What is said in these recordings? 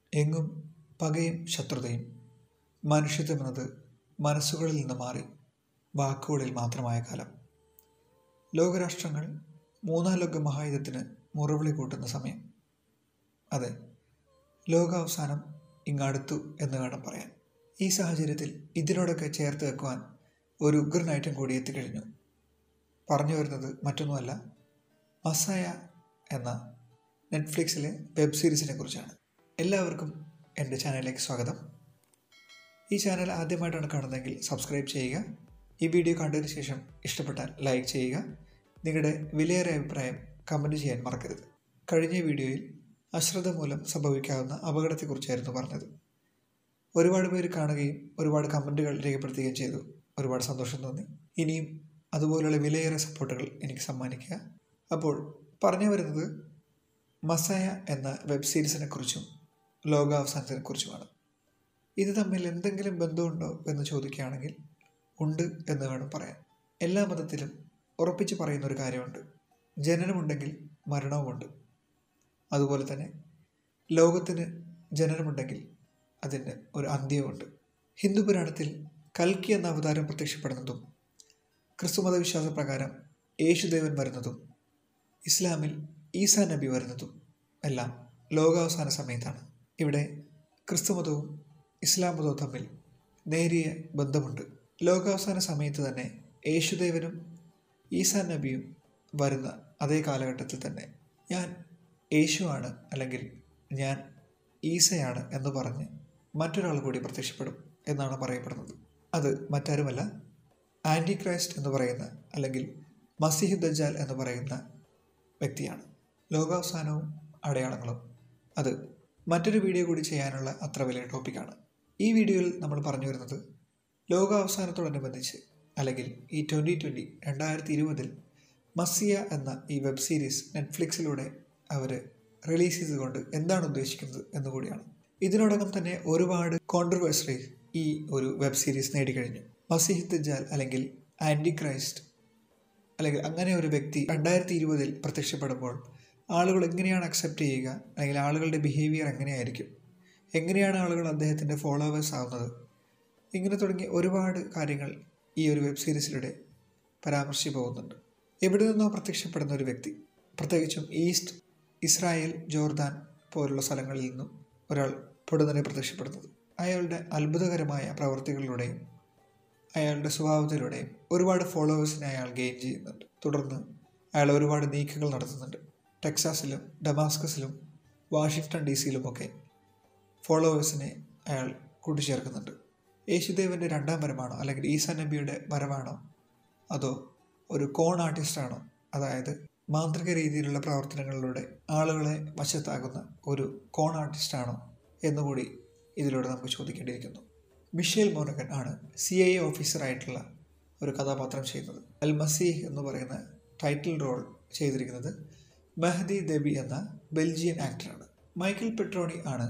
എങ്ങും പകയും ശത്രുതയും മനുഷ്യത്വമെന്നത് മനസ്സുകളിൽ നിന്ന് മാറി വാക്കുകളിൽ മാത്രമായ കാലം ലോകരാഷ്ട്രങ്ങൾ മൂന്നാം ലോക മഹായുദ്ധത്തിന് മുറവിളി കൂട്ടുന്ന സമയം അതെ ലോകാവസാനം ഇങ്ങടുത്തു എന്ന് വേണം പറയാൻ ഈ സാഹചര്യത്തിൽ ഇതിനോടൊക്കെ ചേർത്ത് വെക്കുവാൻ ഒരു ഉഗ്രൻ ഐറ്റം കൂടി എത്തിക്കഴിഞ്ഞു പറഞ്ഞു വരുന്നത് മറ്റൊന്നുമല്ല മസായ എന്ന നെറ്റ്ഫ്ലിക്സിലെ വെബ് സീരീസിനെ കുറിച്ചാണ് എല്ലാവർക്കും എൻ്റെ ചാനലിലേക്ക് സ്വാഗതം ഈ ചാനൽ ആദ്യമായിട്ടാണ് കാണുന്നതെങ്കിൽ സബ്സ്ക്രൈബ് ചെയ്യുക ഈ വീഡിയോ കണ്ടതിന് ശേഷം ഇഷ്ടപ്പെട്ടാൽ ലൈക്ക് ചെയ്യുക നിങ്ങളുടെ വിലയേറിയ അഭിപ്രായം കമൻറ്റ് ചെയ്യാൻ മറക്കരുത് കഴിഞ്ഞ വീഡിയോയിൽ അശ്രദ്ധ മൂലം സംഭവിക്കാവുന്ന അപകടത്തെക്കുറിച്ചായിരുന്നു പറഞ്ഞത് ഒരുപാട് പേര് കാണുകയും ഒരുപാട് കമൻറ്റുകൾ രേഖപ്പെടുത്തുകയും ചെയ്തു ഒരുപാട് സന്തോഷം തോന്നി ഇനിയും അതുപോലുള്ള വിലയേറിയ സപ്പോർട്ടുകൾ എനിക്ക് സമ്മാനിക്കുക അപ്പോൾ പറഞ്ഞു വരുന്നത് മസായ എന്ന വെബ് സീരീസിനെ കുറിച്ചും ലോകാവസാനത്തിനെ കുറിച്ചുമാണ് ഇത് തമ്മിൽ എന്തെങ്കിലും ബന്ധമുണ്ടോ എന്ന് ചോദിക്കുകയാണെങ്കിൽ ഉണ്ട് എന്ന് വേണം പറയാൻ എല്ലാ മതത്തിലും ഉറപ്പിച്ച് പറയുന്ന ഒരു കാര്യമുണ്ട് ജനനമുണ്ടെങ്കിൽ മരണവുമുണ്ട് അതുപോലെ തന്നെ ലോകത്തിന് ജനനമുണ്ടെങ്കിൽ അതിന് ഒരു അന്ത്യവുമുണ്ട് ഹിന്ദു പുരാണത്തിൽ കൽക്കി എന്ന അവതാരം പ്രത്യക്ഷപ്പെടുന്നതും ക്രിസ്തുമത വിശ്വാസപ്രകാരം യേശുദേവൻ വരുന്നതും ഇസ്ലാമിൽ ഈസാ നബി വരുന്നതും എല്ലാം ലോകാവസാന സമയത്താണ് ഇവിടെ ക്രിസ്തുമതവും ഇസ്ലാം മതവും തമ്മിൽ നേരിയ ബന്ധമുണ്ട് ലോകാവസാന സമയത്ത് തന്നെ യേശുദേവനും ഈസാ നബിയും വരുന്ന അതേ കാലഘട്ടത്തിൽ തന്നെ ഞാൻ യേശുവാണ് അല്ലെങ്കിൽ ഞാൻ ഈസയാണ് എന്ന് പറഞ്ഞ് മറ്റൊരാൾ കൂടി പ്രത്യക്ഷപ്പെടും എന്നാണ് പറയപ്പെടുന്നത് അത് മറ്റാരുമല്ല ആൻറ്റി ക്രൈസ്റ്റ് എന്ന് പറയുന്ന അല്ലെങ്കിൽ മസിഹ് ദജാൽ എന്ന് പറയുന്ന വ്യക്തിയാണ് ലോകാവസാനവും അടയാളങ്ങളും അത് മറ്റൊരു വീഡിയോ കൂടി ചെയ്യാനുള്ള അത്ര വലിയ ടോപ്പിക്കാണ് ഈ വീഡിയോയിൽ നമ്മൾ പറഞ്ഞു വരുന്നത് ലോകാവസാനത്തോടനുബന്ധിച്ച് അല്ലെങ്കിൽ ഈ ട്വൻ്റി ട്വൻ്റി രണ്ടായിരത്തി ഇരുപതിൽ മസിയ എന്ന ഈ വെബ് സീരീസ് നെറ്റ്ഫ്ലിക്സിലൂടെ അവർ റിലീസ് ചെയ്തുകൊണ്ട് എന്താണ് ഉദ്ദേശിക്കുന്നത് എന്നുകൂടിയാണ് ഇതിനോടകം തന്നെ ഒരുപാട് കോൺട്രവേഴ്സറി ഈ ഒരു വെബ് സീരീസ് നേടിക്കഴിഞ്ഞു മസിഹ് ദജാൽ അല്ലെങ്കിൽ ആൻറ്റി ക്രൈസ്റ്റ് അല്ലെങ്കിൽ അങ്ങനെ ഒരു വ്യക്തി രണ്ടായിരത്തി ഇരുപതിൽ പ്രത്യക്ഷപ്പെടുമ്പോൾ ആളുകൾ എങ്ങനെയാണ് അക്സെപ്റ്റ് ചെയ്യുക അല്ലെങ്കിൽ ആളുകളുടെ ബിഹേവിയർ എങ്ങനെയായിരിക്കും എങ്ങനെയാണ് ആളുകൾ അദ്ദേഹത്തിൻ്റെ ഫോളോവേഴ്സ് ആവുന്നത് ഇങ്ങനെ തുടങ്ങിയ ഒരുപാട് കാര്യങ്ങൾ ഈ ഒരു വെബ് സീരീസിലൂടെ പരാമർശിച്ചു പോകുന്നുണ്ട് എവിടെ നിന്നോ പ്രത്യക്ഷപ്പെടുന്ന ഒരു വ്യക്തി പ്രത്യേകിച്ചും ഈസ്റ്റ് ഇസ്രായേൽ ജോർദാൻ പോലുള്ള സ്ഥലങ്ങളിൽ നിന്നും ഒരാൾ പൊടുന്നനെ പ്രത്യക്ഷപ്പെടുന്നത് അയാളുടെ അത്ഭുതകരമായ പ്രവർത്തികളിലൂടെയും അയാളുടെ സ്വഭാവത്തിലൂടെയും ഒരുപാട് ഫോളോവേഴ്സിനെ അയാൾ ഗെയിൻ ചെയ്യുന്നുണ്ട് തുടർന്ന് അയാൾ ഒരുപാട് നീക്കങ്ങൾ നടത്തുന്നുണ്ട് ടെക്സാസിലും ഡമാസ്കസിലും വാഷിങ്ടൺ ഡി സിയിലുമൊക്കെ ഫോളോവേഴ്സിനെ അയാൾ കൂട്ടിച്ചേർക്കുന്നുണ്ട് യേശുദേവൻ്റെ രണ്ടാം വരമാണോ അല്ലെങ്കിൽ ഈസാ നബിയുടെ വരവാണോ അതോ ഒരു കോൺ ആർട്ടിസ്റ്റാണോ അതായത് മാന്ത്രിക രീതിയിലുള്ള പ്രവർത്തനങ്ങളിലൂടെ ആളുകളെ വശത്താകുന്ന ഒരു കോൺ ആർട്ടിസ്റ്റാണോ എന്നുകൂടി ഇതിലൂടെ നമുക്ക് ചോദിക്കേണ്ടിയിരിക്കുന്നു മിഷേൽ മോനഗൻ ആണ് സി ഐ എ ഓഫീസറായിട്ടുള്ള ഒരു കഥാപാത്രം ചെയ്യുന്നത് അൽ മസീഹ് എന്ന് പറയുന്ന ടൈറ്റിൽ റോൾ ചെയ്തിരിക്കുന്നത് മെഹദി ദബി എന്ന ബെൽജിയൻ ആക്ടറാണ് മൈക്കിൾ പെട്രോണി ആണ്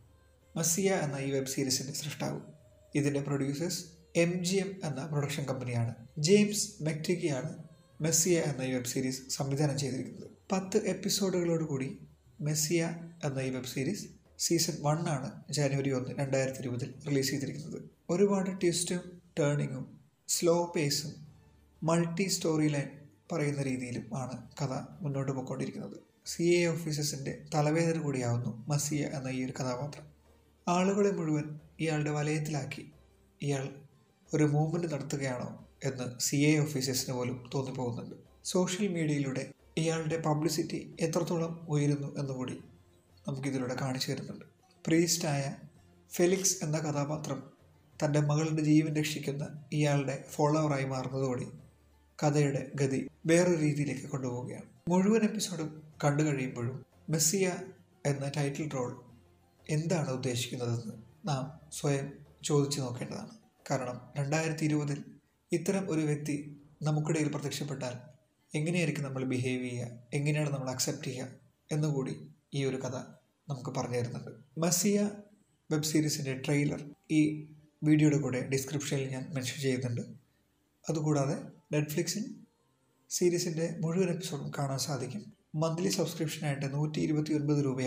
മസിയ എന്ന ഈ വെബ് സീരീസിൻ്റെ സൃഷ്ടാവ് ഇതിൻ്റെ പ്രൊഡ്യൂസേഴ്സ് എം ജി എം എന്ന പ്രൊഡക്ഷൻ കമ്പനിയാണ് ജെയിംസ് മെക്ടിക്കിയാണ് മെസ്സിയ എന്ന ഈ വെബ് സീരീസ് സംവിധാനം ചെയ്തിരിക്കുന്നത് പത്ത് എപ്പിസോഡുകളോടുകൂടി മെസ്സിയ എന്ന ഈ വെബ് സീരീസ് സീസൺ വൺ ആണ് ജാനുവരി ഒന്ന് രണ്ടായിരത്തി ഇരുപതിൽ റിലീസ് ചെയ്തിരിക്കുന്നത് ഒരുപാട് ട്വിസ്റ്റും ടേണിങ്ങും സ്ലോ പേസും മൾട്ടി സ്റ്റോറി ലൈൻ പറയുന്ന രീതിയിലും ആണ് കഥ മുന്നോട്ട് പോയിക്കൊണ്ടിരിക്കുന്നത് സി എ ഓഫീസേഴ്സിൻ്റെ തലവേദന കൂടിയാവുന്നു മസിയ എന്ന ഈ ഒരു കഥാപാത്രം ആളുകളെ മുഴുവൻ ഇയാളുടെ വലയത്തിലാക്കി ഇയാൾ ഒരു മൂവ്മെൻറ്റ് നടത്തുകയാണോ എന്ന് സി എ ഓഫീസേഴ്സിന് പോലും തോന്നിപ്പോകുന്നുണ്ട് സോഷ്യൽ മീഡിയയിലൂടെ ഇയാളുടെ പബ്ലിസിറ്റി എത്രത്തോളം ഉയരുന്നു എന്നുകൂടി നമുക്കിതിലൂടെ കാണിച്ചു തരുന്നുണ്ട് പ്രീസ്റ്റായ ഫെലിക്സ് എന്ന കഥാപാത്രം തൻ്റെ മകളുടെ ജീവൻ രക്ഷിക്കുന്ന ഇയാളുടെ ഫോളോവറായി മാറുന്നതോടെ കഥയുടെ ഗതി വേറൊരു രീതിയിലേക്ക് കൊണ്ടുപോവുകയാണ് മുഴുവൻ എപ്പിസോഡും കണ്ടു കഴിയുമ്പോഴും മെസ്സിയ എന്ന ടൈറ്റിൽ റോൾ എന്താണ് ഉദ്ദേശിക്കുന്നതെന്ന് നാം സ്വയം ചോദിച്ചു നോക്കേണ്ടതാണ് കാരണം രണ്ടായിരത്തി ഇരുപതിൽ ഇത്തരം ഒരു വ്യക്തി നമുക്കിടയിൽ പ്രത്യക്ഷപ്പെട്ടാൽ എങ്ങനെയായിരിക്കും നമ്മൾ ബിഹേവ് ചെയ്യുക എങ്ങനെയാണ് നമ്മൾ അക്സെപ്റ്റ് ചെയ്യുക എന്നുകൂടി ഈ ഒരു കഥ നമുക്ക് പറഞ്ഞു തരുന്നുണ്ട് മസിയ വെബ് സീരീസിൻ്റെ ട്രെയിലർ ഈ വീഡിയോയുടെ കൂടെ ഡിസ്ക്രിപ്ഷനിൽ ഞാൻ മെൻഷൻ ചെയ്യുന്നുണ്ട് അതുകൂടാതെ നെറ്റ്ഫ്ലിക്സിൽ സീരീസിൻ്റെ മുഴുവൻ എപ്പിസോഡും കാണാൻ സാധിക്കും മന്ത്ലി സബ്സ്ക്രിപ്ഷനായിട്ട് നൂറ്റി ഇരുപത്തി ഒൻപത് രൂപയാണ്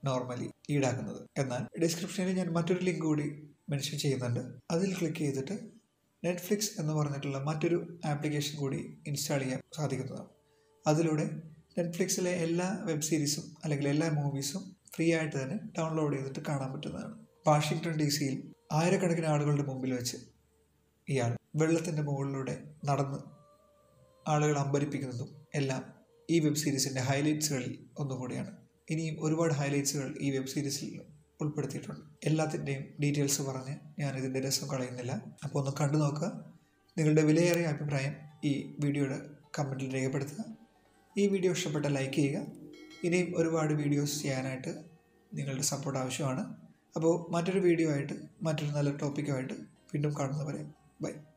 നോർമലി ഈടാക്കുന്നത് എന്നാൽ ഡിസ്ക്രിപ്ഷനിൽ ഞാൻ മറ്റൊരു ലിങ്ക് കൂടി മെൻഷൻ ചെയ്യുന്നുണ്ട് അതിൽ ക്ലിക്ക് ചെയ്തിട്ട് നെറ്റ്ഫ്ലിക്സ് എന്ന് പറഞ്ഞിട്ടുള്ള മറ്റൊരു ആപ്ലിക്കേഷൻ കൂടി ഇൻസ്റ്റാൾ ചെയ്യാൻ സാധിക്കുന്നതാണ് അതിലൂടെ നെറ്റ്ഫ്ലിക്സിലെ എല്ലാ വെബ് സീരീസും അല്ലെങ്കിൽ എല്ലാ മൂവീസും ഫ്രീ ആയിട്ട് തന്നെ ഡൗൺലോഡ് ചെയ്തിട്ട് കാണാൻ പറ്റുന്നതാണ് വാഷിങ്ടൺ ഡി സിയിൽ ആയിരക്കണക്കിന് ആളുകളുടെ മുമ്പിൽ വെച്ച് ഇയാൾ വെള്ളത്തിൻ്റെ മുകളിലൂടെ നടന്ന് ആളുകൾ അമ്പരിപ്പിക്കുന്നതും എല്ലാം ഈ വെബ് സീരീസിൻ്റെ ഹൈലൈറ്റ്സുകളിൽ ഒന്നുകൂടിയാണ് ഇനിയും ഒരുപാട് ഹൈലൈറ്റ്സുകൾ ഈ വെബ് സീരീസിൽ ഉൾപ്പെടുത്തിയിട്ടുണ്ട് എല്ലാത്തിൻ്റെയും ഡീറ്റെയിൽസ് പറഞ്ഞ് ഞാൻ ഇതിൻ്റെ രസം കളയുന്നില്ല അപ്പോൾ ഒന്ന് കണ്ടു നോക്കുക നിങ്ങളുടെ വിലയേറിയ അഭിപ്രായം ഈ വീഡിയോയുടെ കമൻറ്റിൽ രേഖപ്പെടുത്തുക ഈ വീഡിയോ ഇഷ്ടപ്പെട്ട ലൈക്ക് ചെയ്യുക ഇനിയും ഒരുപാട് വീഡിയോസ് ചെയ്യാനായിട്ട് നിങ്ങളുടെ സപ്പോർട്ട് ആവശ്യമാണ് അപ്പോൾ മറ്റൊരു വീഡിയോ ആയിട്ട് മറ്റൊരു നല്ല ടോപ്പിക്കുമായിട്ട് വീണ്ടും കാണുന്നവരെ ബൈ